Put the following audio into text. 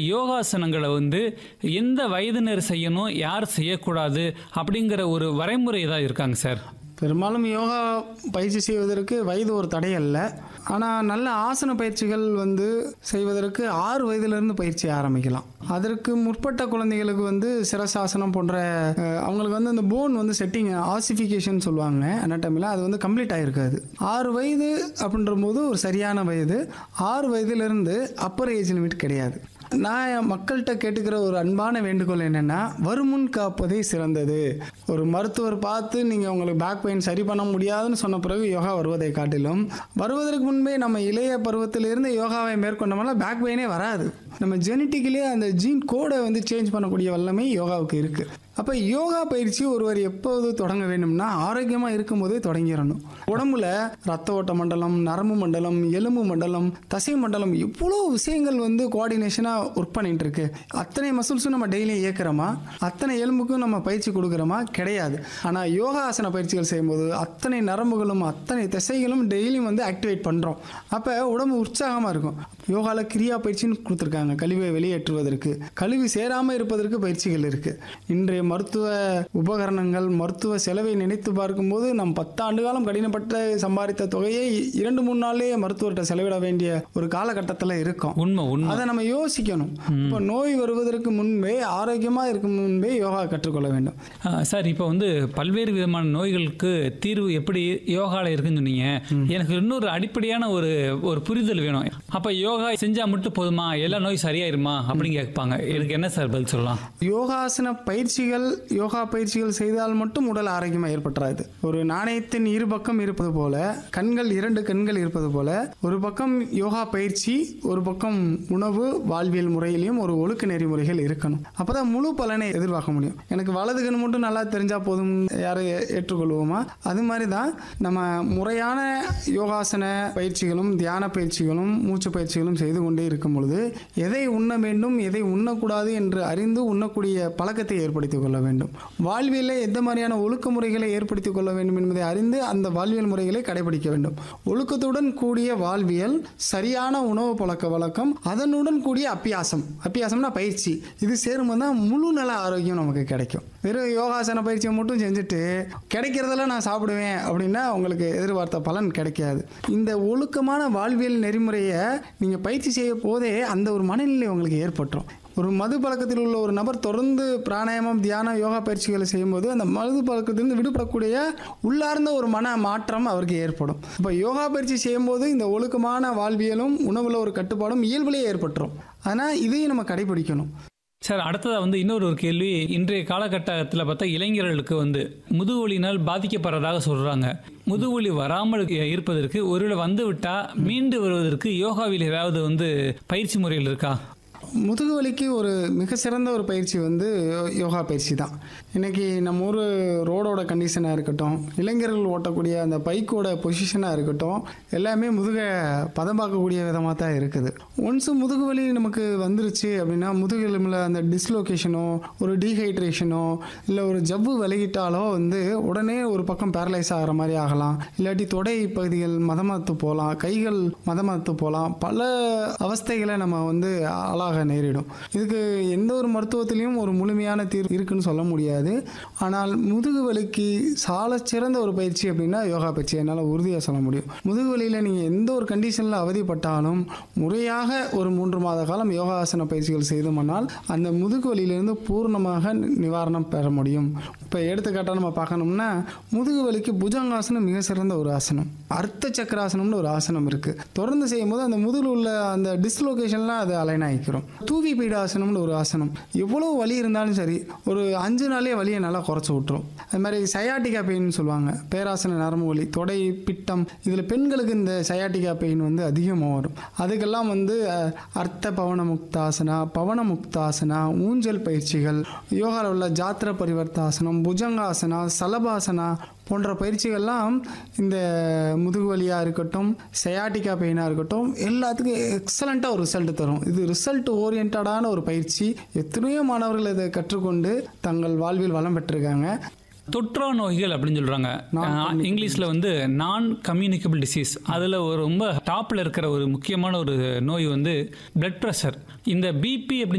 யோகாசனங்களை வந்து எந்த வயதினர் செய்யணும் யார் செய்யக்கூடாது அப்படிங்கிற ஒரு வரைமுறை ஏதாவது இருக்காங்க சார் பெரும்பாலும் யோகா பயிற்சி செய்வதற்கு வயது ஒரு தடை அல்ல ஆனால் நல்ல ஆசன பயிற்சிகள் வந்து செய்வதற்கு ஆறு வயதிலிருந்து பயிற்சி ஆரம்பிக்கலாம் அதற்கு முற்பட்ட குழந்தைகளுக்கு வந்து சிரசாசனம் போன்ற அஹ், அவங்களுக்கு வந்து அந்த போன் வந்து செட்டிங் ஆசிஃபிகேஷன் சொல்லுவாங்க அனாட்டமியில் அது வந்து கம்ப்ளீட் ஆகிருக்காது ஆறு வயது அப்படின்ற போது ஒரு சரியான வயது ஆறு வயதிலிருந்து அப்பர் ஏஜ் லிமிட் கிடையாது நான் என் மக்கள்கிட்ட கேட்டுக்கிற ஒரு அன்பான வேண்டுகோள் என்னென்னா வருமுன் காப்பதே சிறந்தது ஒரு மருத்துவர் பார்த்து நீங்கள் உங்களுக்கு பேக் பெயின் சரி பண்ண முடியாதுன்னு சொன்ன பிறகு யோகா வருவதை காட்டிலும் வருவதற்கு முன்பே நம்ம இளைய பருவத்திலிருந்து யோகாவை மேற்கொண்டோம்னா பேக் பெயினே வராது நம்ம ஜெனட்டிக்கலி அந்த ஜீன் கோடை வந்து சேஞ்ச் பண்ணக்கூடிய வல்லமை யோகாவுக்கு இருக்குது அப்போ யோகா பயிற்சி ஒருவர் எப்போது தொடங்க வேண்டும்னா ஆரோக்கியமாக இருக்கும்போதே தொடங்கிடணும் உடம்புல ரத்த ஓட்ட மண்டலம் நரம்பு மண்டலம் எலும்பு மண்டலம் தசை மண்டலம் இவ்வளோ விஷயங்கள் வந்து கோஆர்டினேஷனாக ஒர்க் பண்ணிட்டு இருக்கு அத்தனை மசில்ஸும் நம்ம டெய்லி இயக்குறோமா அத்தனை எலும்புக்கும் நம்ம பயிற்சி கொடுக்குறோமா கிடையாது ஆனால் யோகாசன பயிற்சிகள் செய்யும்போது அத்தனை நரம்புகளும் அத்தனை திசைகளும் டெய்லியும் வந்து ஆக்டிவேட் பண்ணுறோம் அப்போ உடம்பு உற்சாகமாக இருக்கும் யோகாவில் கிரியா பயிற்சின்னு கொடுத்துருக்காங்க கழிவை வெளியேற்றுவதற்கு கழிவு சேராமல் இருப்பதற்கு பயிற்சிகள் இருக்குது இன்றைய மருத்துவ உபகரணங்கள் மருத்துவ செலவை நினைத்து பார்க்கும்போது நம் பத்தாண்டு காலம் கடினப்பட்ட சம்பாதித்த தொகையை இரண்டு மூணு நாள்லேயே மருத்துவர்கிட்ட செலவிட வேண்டிய ஒரு காலகட்டத்தில் இருக்கோம் உண்மை உண்மை அதை நம்ம யோசிக்கணும் இப்போ நோய் வருவதற்கு முன்பே ஆரோக்கியமாக இருக்கும் முன்பே யோகா கற்றுக்கொள்ள வேண்டும் ஆ, சார் இப்போ வந்து பல்வேறு விதமான நோய்களுக்கு தீர்வு எப்படி யோகால இருக்குன்னு சொன்னீங்க எனக்கு இன்னொரு அடிப்படையான ஒரு ஒரு புரிதல் வேணும் அப்ப யோகா செஞ்சா மட்டும் போதுமா எல்லா நோய் சரியாயிருமா அப்படின்னு கேட்பாங்க இதுக்கு என்ன சார் பதில் சொல்லலாம் யோகாசன பயிற்சிகள் யோகா பயிற்சிகள் செய்தால் மட்டும் உடல் ஆரோக்கியமாக ஏற்பட்டுறாது ஒரு நாணயத்தின் இரு பக்கம் இருப்பது போல கண்கள் இரண்டு கண்கள் இருப்பது போல ஒரு பக்கம் யோகா பயிற்சி ஒரு பக்கம் உணவு வாழ்வியல் முறையிலையும் ஒரு ஒழுக்க நெறிமுறைகள் இருக்கணும் அப்பதான் முழு பலனை எதிர்பார்க்க முடியும் எனக்கு வலது கண் மட்டும் நல்லா தெரிஞ்சா போதும் யாரை ஏ- ஏற்றுக்கொள்வோமா அது மாதிரி தான் நம்ம முறையான யோகாசன பயிற்சிகளும் தியான பயிற்சிகளும் மூச்சு பயிற்சிகளும் செய்து கொண்டே இருக்கும் பொழுது எதை உண்ண வேண்டும் எதை உண்ணக்கூடாது என்று அறிந்து உண்ணக்கூடிய பழக்கத்தை ஏற்படுத்திக் கொள்ள வேண்டும் வாழ்வியலில் எந்த மாதிரியான ஒழுக்க முறைகளை ஏற்படுத்திக் கொள்ள வேண்டும் என்பதை அறிந்து அந்த வாழ்வியல் முறைகளை கடைபிடிக்க வேண்டும் ஒழுக்கத்துடன் கூடிய வாழ்வியல் சரியான உணவு பழக்க வழக்கம் அதனுடன் கூடிய அப்பியாசம் அப்பியாசம்னா பயிற்சி இது சேரும்போது தான் முழு நல ஆரோக்கியம் நமக்கு கிடைக்கும் வெறும் யோகாசன பயிற்சியை மட்டும் செஞ்சுட்டு கிடைக்கிறதெல்லாம் நான் சாப்பிடுவேன் அப்படின்னா உங்களுக்கு எதிர்பார்த்த பலன் கிடைக்காது இந்த ஒழுக்கமான வாழ்வியல் நெறிமுறையை நீங்கள் பயிற்சி செய்ய போதே அந்த ஒரு மனநிலை உங்களுக்கு ஏற்பட்டுரும் ஒரு மது பழக்கத்தில் உள்ள ஒரு நபர் தொடர்ந்து பிராணாயாமம் தியானம் யோகா பயிற்சிகளை செய்யும்போது அந்த மது பழக்கத்திலிருந்து விடுபடக்கூடிய உள்ளார்ந்த ஒரு மன மாற்றம் அவருக்கு ஏற்படும் இப்போ யோகா பயிற்சி செய்யும்போது இந்த ஒழுக்கமான வாழ்வியலும் உணவுல ஒரு கட்டுப்பாடும் இயல்பிலேயே ஏற்பட்டுரும் ஆனால் இதையும் நம்ம கடைபிடிக்கணும் சார் அடுத்ததா வந்து இன்னொரு ஒரு கேள்வி இன்றைய காலகட்டத்தில் பார்த்தா இளைஞர்களுக்கு வந்து முதுகுவலினால் பாதிக்கப்படுறதாக சொல்றாங்க முதுகுவலி வராமல் இருப்பதற்கு ஒருவேளை வந்து விட்டா மீண்டு வருவதற்கு யோகாவில் ஏதாவது வந்து பயிற்சி முறைகள் இருக்கா முதுகு வலிக்கு ஒரு மிக சிறந்த ஒரு பயிற்சி வந்து யோ- யோகா பயிற்சி தான் இன்னைக்கு நம்ம ஊர் ரோடோட கண்டிஷனாக இருக்கட்டும் இளைஞர்கள் ஓட்டக்கூடிய அந்த பைக்கோட பொசிஷனாக இருக்கட்டும் எல்லாமே முதுகை பதம் பார்க்கக்கூடிய விதமாக தான் இருக்குது ஒன்ஸ் முதுகு வலி நமக்கு வந்துருச்சு அப்படின்னா முதுகெலும்பில் அந்த டிஸ்லோகேஷனோ ஒரு டீஹைட்ரேஷனோ இல்லை ஒரு ஜவ்வு விலகிட்டாலோ வந்து உடனே ஒரு பக்கம் பேரலைஸ் ஆகிற மாதிரி ஆகலாம் இல்லாட்டி தொடை பகுதிகள் மதமாத்து போகலாம் கைகள் மதமாத்து போகலாம் பல அவஸ்தைகளை நம்ம வந்து ஆளாக நேரிடும் இதுக்கு எந்த ஒரு மருத்துவத்திலையும் ஒரு முழுமையான தீர்வு இருக்குன்னு சொல்ல முடியாது ஆனால் முதுகு வலிக்கு சால சிறந்த ஒரு பயிற்சி அப்படின்னா யோகா பயிற்சி என்னால் உறுதியாக சொல்ல முடியும் முதுகு வலியில் நீங்கள் எந்த ஒரு கண்டிஷனில் அவதிப்பட்டாலும் முறையாக ஒரு மூன்று மாத காலம் யோகாசன பயிற்சிகள் செய்தோம்னால் அந்த முதுகு வலியிலிருந்து பூர்ணமாக நி- நிவாரணம் பெற முடியும் இப்போ எடுத்துக்காட்டாக நம்ம பார்க்கணும்னா முதுகு வலிக்கு புஜங்காசனம் மிக சிறந்த ஒரு ஆசனம் அர்த்த சக்கராசனம்னு ஒரு ஆசனம் இருக்கு தொடர்ந்து செய்யும்போது அந்த முதுகில் உள்ள அந்த டிஸ்லோகேஷன்லாம் அது அலைன் ஆகிக்கிறோம் தூவி பீடாசனம்னு ஒரு ஆசனம் எவ்வளோ வலி இருந்தாலும் சரி ஒரு அஞ்சு நாளே வலியை நல்லா குறைச்சி விட்டுரும் அது மாதிரி சயாட்டிகா பெயின் சொல்லுவாங்க பேராசன நரம்பு வலி தொடை பிட்டம் இதில் பெண்களுக்கு இந்த சயாட்டிகா பெயின் வந்து அதிகமாக வரும் அதுக்கெல்லாம் வந்து அஹ், அர்த்த பவன முக்தாசனா பவன முக்தாசனா ஊஞ்சல் பயிற்சிகள் யோகாவில் உள்ள ஜாத்திர பரிவர்த்தாசனம் புஜங்காசனா சலபாசனா போன்ற பயிற்சிகள்லாம் இந்த முதுகு வலியாக இருக்கட்டும் சயாட்டிக்கா பெயினாக இருக்கட்டும் எல்லாத்துக்கும் எக்ஸலண்ட்டாக ஒரு ரிசல்ட் தரும் இது ரிசல்ட் ஓரியன்டான ஒரு பயிற்சி எத்தனையோ மாணவர்கள் இதை கற்றுக்கொண்டு தங்கள் வாழ்வில் வளம் பெற்றிருக்காங்க தொற்றா நோய்கள் அப்படின்னு சொல்றாங்க ஆஹ், இங்கிலீஷ்ல வந்து நான் கம்யூனிகபிள் டிசீஸ் அதுல ஒரு ரொம்ப டாப்ல இருக்கிற ஒரு முக்கியமான ஒரு நோய் வந்து பிளட் ப்ரெஷர் இந்த பிபி